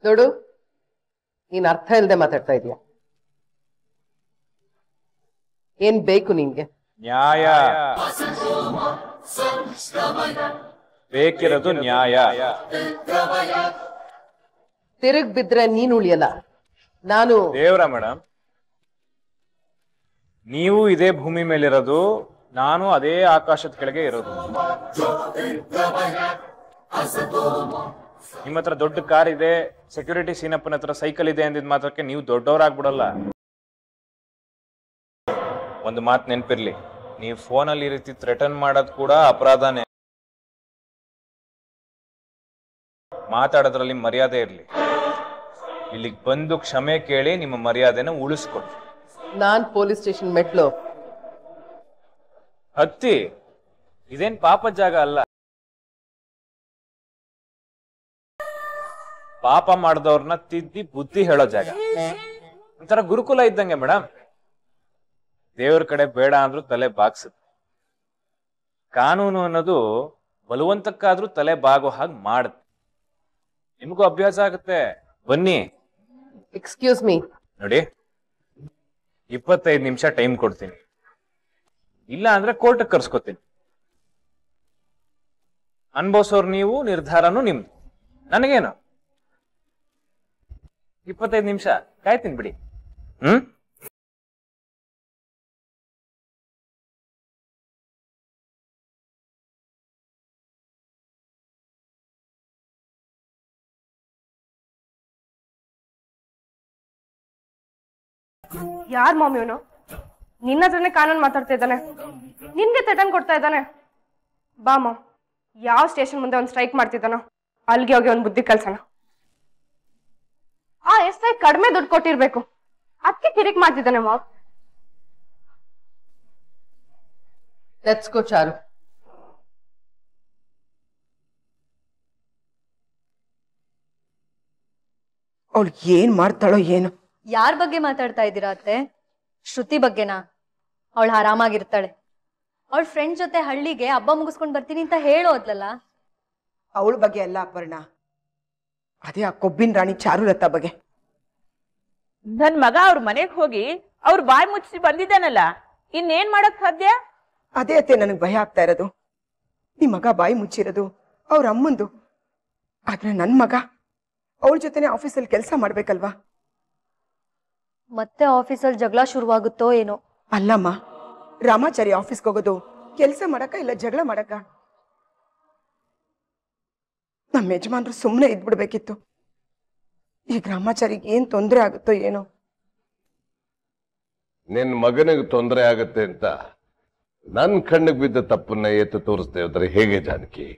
ನೋಡು ನೀನ್ ಅರ್ಥ ಇಲ್ಲದೆ ಮಾತಾಡ್ತಾ ಇದೀಯ ಏನ್ ಬೇಕು ನಿನ್ಗೆ ನ್ಯಾಯ ಬೇಕಿರೋದು ನ್ಯಾಯ ತಿರುಗ್ ಬಿದ್ರೆ ನೀನ್ ಉಳಿಯಲ್ಲ ನಾನು ದೇವ್ರ ಮೇಡಮ್ ನೀವು ಇದೇ ಭೂಮಿ ಮೇಲಿರೋದು ನಾನು ಅದೇ ಆಕಾಶದ ಕೆಳಗೆ ಇರೋದು ನಿಮ್ಮ ಹತ್ರ ದೊಡ್ಡ ಕಾರ್ ಇದೆ ಸೆಕ್ಯೂರಿಟಿ ಸೀನಪ್ಪನ ಹತ್ರ ಸೈಕಲ್ ಇದೆ ಅಂದಿದ್ ಮಾತ್ರಕ್ಕೆ ನೀವು ದೊಡ್ಡವರಾಗ್ಬಿಡಲ್ಲ ಒಂದು ಮಾತು ನೆನ್ಪಿರ್ಲಿ ನೀವು ಫೋನಲ್ಲಿ ಈ ರೀತಿ ಥ್ರೆಟನ್ ಮಾಡೋದು ಕೂಡ ಅಪರಾಧನೇ ಮಾತಾಡೋದ್ರಲ್ಲಿ ಮರ್ಯಾದೆ ಇರ್ಲಿ ಇಲ್ಲಿಗೆ ಬಂದು ಕ್ಷಮೆ ಕೇಳಿ ನಿಮ್ಮ ಮರ್ಯಾದೆನ ಉಳಿಸ್ಕೊಡಿ ನಾನ್ ಪೊಲೀಸ್ ಸ್ಟೇಷನ್ ಮೆಟ್ಲು ಹತ್ತಿ ಇದೇನ್ ಪಾಪದ ಜಾಗ ಅಲ್ಲ ಪಾಪ ಮಾಡಿದವ್ರನ್ನ ತಿದ್ದಿ ಬುದ್ಧಿ ಹೇಳೋ ಜಾಗ ಒಂಥರ ಗುರುಕುಲ ಇದ್ದಂಗೆ ಮೇಡಮ್ ದೇವ್ರ ಕಡೆ ಬೇಡ ಅಂದ್ರೂ ತಲೆ ಬಾಗ್ಸುತ್ತೆ ಕಾನೂನು ಅನ್ನೋದು ಬಲವಂತಕ್ಕಾದ್ರೂ ತಲೆ ಬಾಗೋ ಹಾಗೆ ಮಾಡುತ್ತೆ ನಿಮಗೂ ಅಭ್ಯಾಸ ಆಗುತ್ತೆ ಬನ್ನಿ ಎಕ್ಸ್ಕ್ಯೂಸ್ ಮೀ ನೋಡಿ ಇಪ್ಪತ್ತೈದು ನಿಮಿಷ ಟೈಮ್ ಕೊಡ್ತೀನಿ ಇಲ್ಲ ಅಂದ್ರೆ ಕೋರ್ಟ್ಗೆ ಕರ್ಸ್ಕೊತೀನಿ ಅನ್ಭವಿಸೋರು ನೀವು ನಿರ್ಧಾರನೂ ನಿಮ್ದು ನನಗೇನು ಇಪ್ಪತ್ತೈದು ನಿಮಿಷ ಕಾಯ್ತೀನಿ ಬಿಡಿ ಹ್ಮ್ ಯಾರ್ ಮಾಮ್ ಇವನು ನಿನ್ನ ಹತ್ರನೇ ಕಾನೂನು ಮಾತಾಡ್ತಾ ಇದ್ದಾನೆ ನಿನ್ಗೆ ತಟನ್ ಕೊಡ್ತಾ ಇದ್ದಾನೆ ಬಾ ಮಾಮ್ ಯಾವ ಸ್ಟೇಷನ್ ಮುಂದೆ ಒಂದು ಸ್ಟ್ರೈಕ್ ಮಾಡ್ತಿದ್ದಾನೋ ಅಲ್ಲಿಗೆ ಹೋಗಿ ಒಂದು ಬುದ್ಧಿ ಕಲ್ಸೋಣ ಆ ಎಸ್ ಐ ಕಡಿಮೆ ದುಡ್ಡು ಕೊಟ್ಟಿರ್ಬೇಕು ಅದಕ್ಕೆ ಕಿರಿಕ್ ಮಾಡ್ತಿದ್ದಾನೆ ಮಾಮ್ ಲೆಟ್ಸ್ ಗೋ ಚಾರು ಅವಳು ಏನ್ ಮಾಡ್ತಾಳೋ ಏನು ಯಾರ ಬಗ್ಗೆ ಮಾತಾಡ್ತಾ ಇದ್ದೀರಾ ಅತ್ತೆ ಶ್ರುತಿ ಬಗ್ಗೆನಾ ಅವಳು ಆರಾಮಾಗಿರ್ತಾಳೆ ಅವಳ ಫ್ರೆಂಡ್ ಜೊತೆ ಹಳ್ಳಿಗೆ ಹಬ್ಬ ಮುಗಿಸ್ಕೊಂಡ್ ಬರ್ತೀನಿ ಅಂತ ಹೇಳೋದ್ಲಲ್ಲ ಅವಳ ಬಗ್ಗೆ ಅಲ್ಲ ಅಪರ್ಣ ಅದೇ ಆ ಕೊಬ್ಬಿನ ರಾಣಿ ಚಾರುಲತಾ ಬಗ್ಗೆ ನನ್ ಮಗ ಅವ್ರ ಮನೆಗ್ ಹೋಗಿ ಅವ್ರ ಬಾಯಿ ಮುಚ್ಚಿ ಬಂದಿದ್ದಾನಲ್ಲ ಇನ್ನೇನ್ ಮಾಡಕ್ ಸಾಧ್ಯ ಅದೇ ಅತ್ತೆ ನನಗೆ ಭಯ ಆಗ್ತಾ ಇರೋದು ನಿಮ್ ಮಗ ಬಾಯಿ ಮುಚ್ಚಿರೋದು ಅವ್ರ ಅಮ್ಮಂದು ಆದ್ರೆ ನನ್ ಮಗ ಅವಳ ಜೊತೆನೆ ಆಫೀಸಲ್ಲಿ ಕೆಲಸ ಮಾಡ್ಬೇಕಲ್ವಾ ಮತ್ತೆ ಆಫೀಸಲ್ಲಿ ಜಗಳ ಶುರುವಾಗುತ್ತೋ ಏನೋ ಅಲ್ಲಮ್ಮ ರಾಮಾಚಾರಿ ಆಫೀಸ್ಗೆ ಹೋಗೋದು ಕೆಲಸ ಮಾಡಕ ಇಲ್ಲ ಜಗಳ ಮಾಡಕ ನಮ್ಮ ಯಜಮಾನ್ರು ಸುಮ್ಮನೆ ಇದ್ಬಿಡ್ಬೇಕಿತ್ತು ಈಗ ರಾಮಾಚಾರಿಗೆ ಏನ್ ತೊಂದರೆ ಆಗುತ್ತೋ ಏನೋ ನಿನ್ನ ಮಗನಿಗೆ ತೊಂದರೆ ಆಗತ್ತೆ ಅಂತ ನನ್ನ ಕಣ್ಣಿಗೆ ಬಿದ್ದ ತಪ್ಪನ್ನ ಎತ್ತು ತೋರಿಸ್ತಾ ಇದ್ರೆ ಹೇಗೆ ಜಾನಕಿ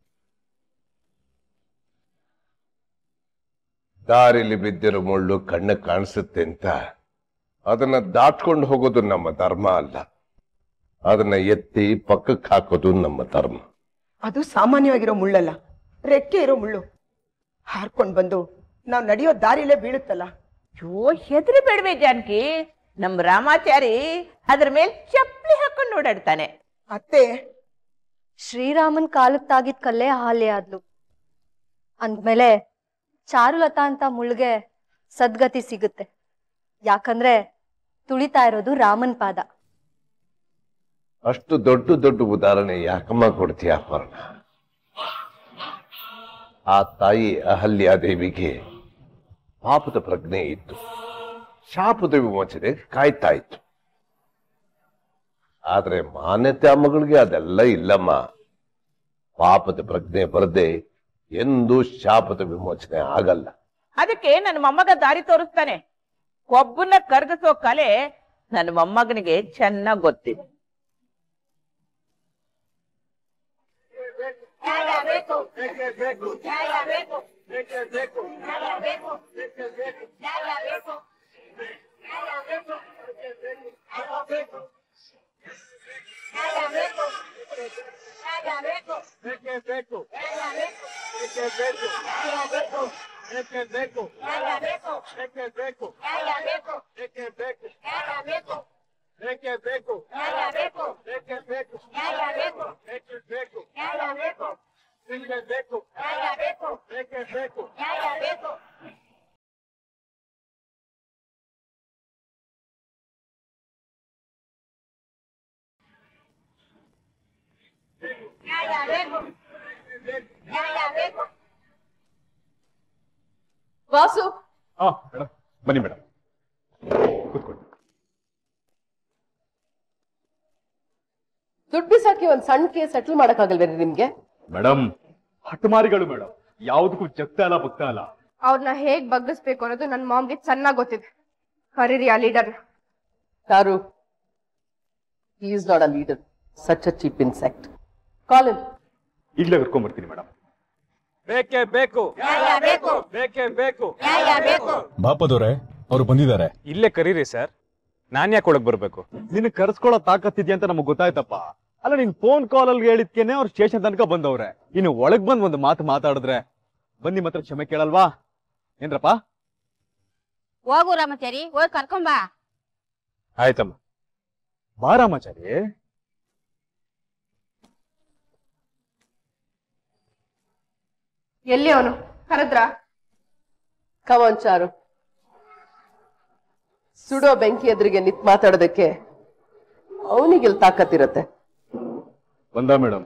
ದಾರಿಲಿ ಬಿದ್ದಿರೋ ಮುಳ್ಳು ಕಣ್ಣಿಗೆ ಕಾಣಿಸುತ್ತೆ ಅಂತ ಅದನ್ನ ದಾಟ್ಕೊಂಡು ಹೋಗೋದು ನಮ್ಮ ಧರ್ಮ ಅಲ್ಲ ಅದನ್ನ ಎತ್ತಿ ಪಕ್ಕಕ್ಕೆ ಹಾಕೋದು ನಮ್ಮ ಧರ್ಮ ಅದು ಸಾಮಾನ್ಯವಾಗಿರೋ ಮುಳ್ಳಲ್ಲ ರೆಕ್ಕೆ ಇರೋ ಮುಳ್ಳು ಹಾರ್ಕೊಂಡ್ ಬಂದು ನಾವು ನಡೆಯೋ ದಾರಿಲೇ ಬೀಳುತ್ತಲ್ಲ ಅಯ್ಯೋ ಹೆದರಿ ಬೇಡವೆ ಜಾನಕಿ ನಮ್ ರಾಮಾಚಾರಿ ಅದ್ರ ಮೇಲೆ ಚಪ್ಪಲಿ ಹಾಕೊಂಡು ಓಡಾಡ್ತಾನೆ ಅತ್ತೆ ಶ್ರೀರಾಮನ್ ಕಾಲಕ್ ತಾಗಿದ್ ಕಲ್ಲೇ ಹಾಲೆ ಆದ್ಲು ಅಂದ್ಮೇಲೆ ಚಾರುಲತಾ ಅಂತ ಮುಳ್ಗೆ ಸದ್ಗತಿ ಸಿಗುತ್ತೆ ಯಾಕಂದ್ರೆ ತುಳಿತಾ ಇರೋದು ರಾಮನ್ ಪಾದ ಅಷ್ಟು ದೊಡ್ಡ ದೊಡ್ಡ ಉದಾಹರಣೆ ಯಾಕಮ್ಮ ಕೊಡ್ತೀಯ ಅಪರ್ಣ ಆ ತಾಯಿ ಅಹಲ್ಯಾದೇವಿಗೆ ಪಾಪದ ಪ್ರಜ್ಞೆ ಇತ್ತು ಶಾಪದ ವಿಮೋಚನೆ ಕಾಯ್ತಾ ಇತ್ತು ಆದ್ರೆ ಮಾನ್ಯತೆ ಆ ಮಗಳಿಗೆ ಅದೆಲ್ಲ ಇಲ್ಲಮ್ಮ ಪಾಪದ ಪ್ರಜ್ಞೆ ಬರದೆ ಎಂದೂ ಶಾಪದ ವಿಮೋಚನೆ ಆಗಲ್ಲ ಅದಕ್ಕೆ ನನ್ನ ಮೊಮ್ಮಗ ದಾರಿ ತೋರಿಸ್ತಾನೆ ಕೊಬ್ಬನ್ನ ಕರ್ಗಿಸೋ ಕಲೆ ನನ್ನ ಮೊಮ್ಮಗನಿಗೆ ಚೆನ್ನಾಗ್ ಗೊತ್ತಿದೆ ವಾಸು ಹಾ ಮೇಡಮ್ ಬನ್ನಿ ಮೇಡಮ್ ಕೂತ್ಕೊಳ್ಳಿ ದುಡ್ಡು ಬಿಸಾಕಿ ಒಂದ್ ಸಣ್ಣ ಕೇಸ್ ಸೆಟ್ಲ್ ಮಾಡಕ್ಕಾಗಲ್ವೇರಿ ನಿಮ್ಗೆ ಮೇಡಮ್ ಹಠಮಾರಿಗಳು ಮೇಡಮ್ ಯಾವುದಕ್ಕೂ ಜಗ್ತಾ ಇಲ್ಲ ಬಗ್ತಾ ಇಲ್ಲ ಅವ್ರನ್ನ ಹೇಗ್ ಬಗ್ಗಿಸ್ಬೇಕು ಅನ್ನೋದು ನನ್ನ ಮಾಮ್ಗೆ ಚೆನ್ನಾಗ್ ಗೊತ್ತಿದೆ ಕರೀರಿ ಆ ಲೀಡರ್ನ Charu is not a leader such a cheap insect call in ಈಗಲೇ ಕರ್ಕೊಂಡ್ಬರ್ತೀನಿ ಮೇಡಮ್ ಬೇಕೇ ಬೇಕು ಬೇಕೇ ಬೇಕು ಬಾಪದವ್ರೆ ಅವರು ಬಂದಿದ್ದಾರೆ ಇಲ್ಲೇ ಕರೀರಿ ಸರ್ ನಾನ್ ಯಾಕೆ ಒಳಗ್ ಬರ್ಬೇಕು ನಿನ್ನ ಕರ್ಸ್ಕೊಳ್ಳೋ ತಾಕತ್ತಿದ್ಯಾ ಅಂತ ನಮಗ್ ಗೊತ್ತಾಯ್ತಪ್ಪ ಅಲ್ಲ ನೀನ್ ಫೋನ್ ಕಾಲ್ ಅಲ್ಲಿ ಹೇಳಿದ್ಕೇನೆ ಅವ್ರು ಸ್ಟೇಷನ್ ತನಕ ಬಂದವ್ರೆ ಇನ್ನು ಒಳಗ್ ಬಂದ್ ಒಂದು ಮಾತು ಮಾತಾಡಿದ್ರೆ ಬಂದ್ ನಿಮ್ಮ ಹತ್ರ ಕ್ಷಮೆ ಕೇಳಲ್ವಾ ಏನ್ರಪ್ಪ ಹೋಗು ರಾಮಚಾರಿ ಹೋಗಿ ಕರ್ಕೊಂಬಾ ಆಯ್ತಮ್ಮ ಬಾ ರಾಮಾಚಾರಿ ಎಲ್ಲಿ ಅವನು ಕರೆದ್ರಾ ಕಮಾನ್ ಚಾರು ಸುಡೋ ಬೆಂಕಿ ಎದುರಿಗೆ ನಿಂತ್ ಮಾತಾಡೋದಕ್ಕೆ ಅವನಿಗೆ ತಾಕತ್ತಿರತ್ತೆ ಬಂದ ಮೇಡಮ್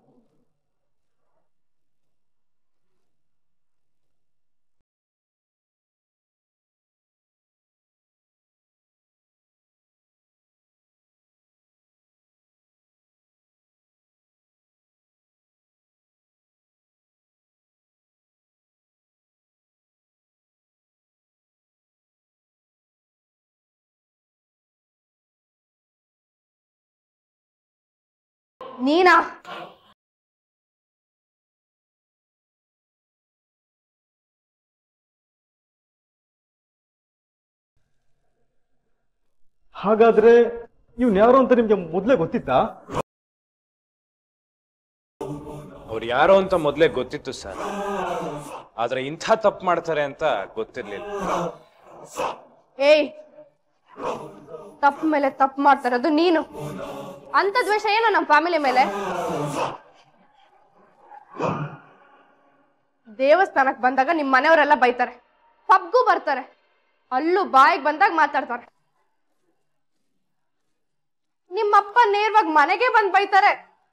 ನೀನಾ ಹಾಗಾದ್ರೆ ಇವ್ನ್ ಯಾರು ಅಂತ ನಿಮ್ಗೆ ಮೊದ್ಲೇ ಗೊತ್ತಿತ್ತಾ ಅವ್ರು ಯಾರೋ ಅಂತ ಮೊದ್ಲೇ ಗೊತ್ತಿತ್ತು ಸರ್ ಆದ್ರೆ ಇಂಥ ತಪ್ಪು ಮಾಡ್ತಾರೆ ಅಂತ ಗೊತ್ತಿರ್ಲಿಲ್ಲ ಏಯ್ ತಪ್ಪು ಮೇಲೆ ತಪ್ಪು ಮಾಡ್ತಾರದು ನೀನು ಅಂತ ದ್ವೇಷ ಏನೋ ನಮ್ಮ ಫ್ಯಾಮಿಲಿ ಮೇಲೆ ದೇವಸ್ಥಾನಕ್ ಬಂದಾಗ ನಿಮ್ ಮನೆಯವರೆಲ್ಲ ಬೈತಾರೆ ಪಬ್ಗೂ ಬರ್ತಾರೆ ಅಲ್ಲೂ ಬಾಯಿಗೆ ಬಂದಾಗ ಮಾತಾಡ್ತಾರೆ ನಿಮ್ಮಪ್ಪ ನೇರವಾಗಿ ಮನೆಗೆ ಬಂದ್ ಬೈತಾರೆ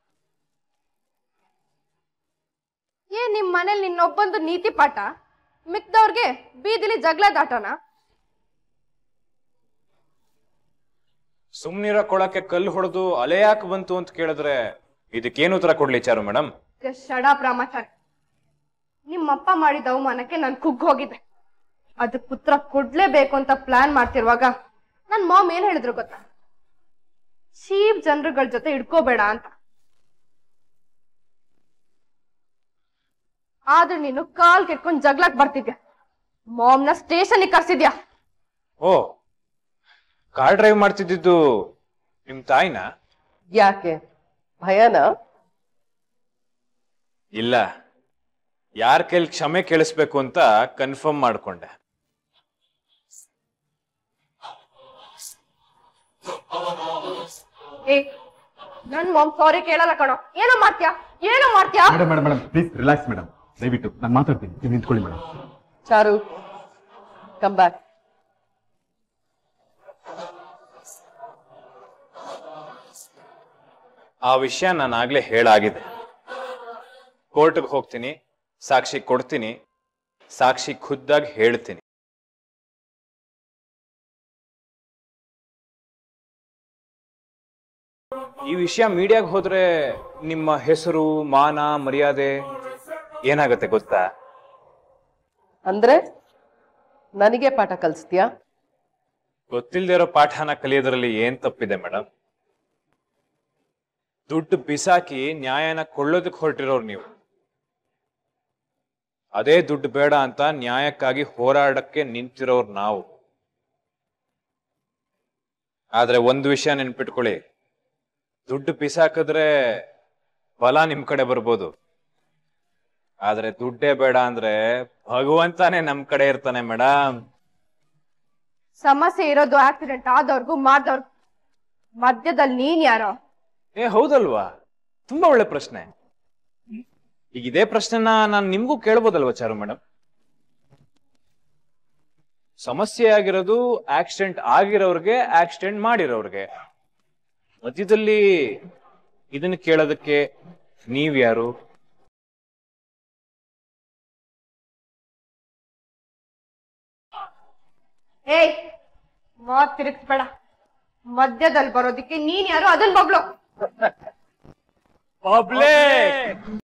ಏ ನಿಮ್ ಮನೇಲಿ ನಿನ್ನೊಬ್ಬಂದು ನೀತಿ ಪಾಠ ಮಿಕ್ದವ್ರಿಗೆ ಬೀದಿಲಿ ಜಗಳ ದಾಟನ ಸುಮ್ನಿರೋ ಕೊಳಕ್ಕೆ ಕಲ್ಲು ಹೊಡೆದು ಅಲೆ ಯಾಕೆ ಬಂತು ಅಂತ ಕೇಳಿದ್ರೆ ಇದಕ್ಕೇನು ಉತ್ತರ ಕೊಡ್ಲಿ ಚಾರು ಮೇಡಮ್ ಶಡಾಪ್ ರಾಮಾಚಾರಿ ನಿಮ್ಮಪ್ಪ ಮಾಡಿದ ಅವಮಾನಕ್ಕೆ ನಾನು ಕುಗ್ಗ್ ಹೋಗಿದ್ದೆ ಅದಕ್ಕೆ ಪುತ್ರ ಕೊಡ್ಲೇಬೇಕು ಅಂತ ಪ್ಲಾನ್ ಮಾಡ್ತಿರುವಾಗ ನನ್ ಮಾಮ್ ಏನ್ ಹೇಳಿದ್ರು ಗೊತ್ತಾ ಚೀಪ್ ಜನರುಗಳ ಜೊತೆ ಇಡ್ಕೋಬೇಡ ಅಂತ ಆದ್ರೆ ನೀನು ಕಾಲ್ ಕೆಟ್ಕೊಂಡ್ ಜಗ್ಲಕ್ ಬರ್ತಿದ್ಯಾ ಮಾಮ್ನ ಸ್ಟೇಷನ್ ಕರ್ಸಿದ್ಯಾ ಓ ಕಾರ್ ಡ್ರೈವ್ ಮಾಡ್ತಿದ್ದಿದ್ದು ನಿಮ್ ತಾಯಿನ ಯಾಕೆ ಭಯನ ಇಲ್ಲ ಯಾರ ಕೈಲಿ ಕ್ಷಮೆ ಕೇಳಿಸ್ಬೇಕು ಅಂತ ಕನ್ಫರ್ಮ್ ಮಾಡ್ಕೊಂಡೆ ಏ ನನ್ ಮಾಮ್ ಸಾರಿ ಕೇಳಲ್ಲ ಕಣೋ ಏನೋ ಮಾಡ್ತ್ಯಾ ಏನೋ ಮಾಡ್ತ್ಯಾ madam madam madam please relax madam ದಯವಿಟ್ಟು ನಾನು ಮಾತಾಡ್ತೀನಿ ನೀವು ನಿಂತ್ಕೊಳ್ಳಿ ಮೇಡಮ್ ಚಾರು ಕಮ್ ಬ್ಯಾಕ್ ಆ ವಿಷಯ ನಾನು ಆಗ್ಲೇ ಹೇಳಾಗಿದೆ ಕೋರ್ಟ್ಗೆ ಹೋಗ್ತೀನಿ ಸಾಕ್ಷಿ ಕೊಡ್ತೀನಿ ಸಾಕ್ಷಿ ಖುದ್ದಾಗಿ ಹೇಳ್ತೀನಿ ಈ ವಿಷಯ ಮೀಡಿಯಾಗೆ ಹೋದ್ರೆ ನಿಮ್ಮ ಹೆಸರು ಮಾನ ಮರ್ಯಾದೆ ಏನಾಗತ್ತೆ ಗೊತ್ತಾ ಅಂದ್ರೆ ನನಗೆ ಪಾಠ ಕಲಿಸ್ತೀಯಾ ಗೊತ್ತಿಲ್ಲದೆ ಇರೋ ಪಾಠನ ಕಲಿಯೋದ್ರಲ್ಲಿ ಏನ್ ತಪ್ಪಿದೆ ಮೇಡಮ್ ದುಡ್ಡು ಬಿಸಾಕಿ ನ್ಯಾಯನ ಕೊಳ್ಳೋದಕ್ಕೆ ಹೊರಟಿರೋರು ನೀವು ಅದೇ ದುಡ್ಡು ಬೇಡ ಅಂತ ನ್ಯಾಯಕ್ಕಾಗಿ ಹೋರಾಡಕ್ಕೆ ನಿಂತಿರೋರು ನಾವು ಆದ್ರೆ ಒಂದು ವಿಷಯ ನೆನ್ಪಿಟ್ಕೊಳ್ಳಿ ದುಡ್ಡು ಬಿಸಾಕಿದ್ರೆ ಫಲ ನಿಮ್ ಕಡೆ ಬರ್ಬೋದು ಆದ್ರೆ ದುಡ್ಡೇ ಬೇಡ ಅಂದ್ರೆ ಭಗವಂತನೇ ನಮ್ ಕಡೆ ಇರ್ತಾನೆ ಮೇಡಮ್ ಸಮಸ್ಯೆ ಇರೋದು ಆಕ್ಸಿಡೆಂಟ್ ಆದವ್ರಿಗೂ ಮಾಡ್ದವ್ರಿಗೂ ಮಧ್ಯದಲ್ಲಿ ನೀನ್ ಯಾರೋ ಏ ಹೌದಲ್ವಾ ತುಂಬಾ ಒಳ್ಳೆ ಪ್ರಶ್ನೆ ಈಗ ಇದೇ ಪ್ರಶ್ನೆನ ನಾನು ನಿಮ್ಗೂ ಕೇಳ್ಬೋದಲ್ವಾ ಚಾರು ಮೇಡಮ್ ಸಮಸ್ಯೆ ಆಗಿರೋದು ಆಕ್ಸಿಡೆಂಟ್ ಆಗಿರೋರ್ಗೆ ಆಕ್ಸಿಡೆಂಟ್ ಮಾಡಿರೋರ್ಗೆ ಮಧ್ಯದಲ್ಲಿ ಇದನ್ನ ಕೇಳೋದಕ್ಕೆ ನೀವ್ಯಾರು ಏಯ್ ಮಾತ್ ತಿರುಗಿಸ್ಬೇಡ ಮಧ್ಯದಲ್ಲಿ ಬರೋದಿಕ್ಕೆ ನೀನ್ ಯಾರು ಅದನ್ ಬಗ್ಳು ಪಬ್ಲಿಕ್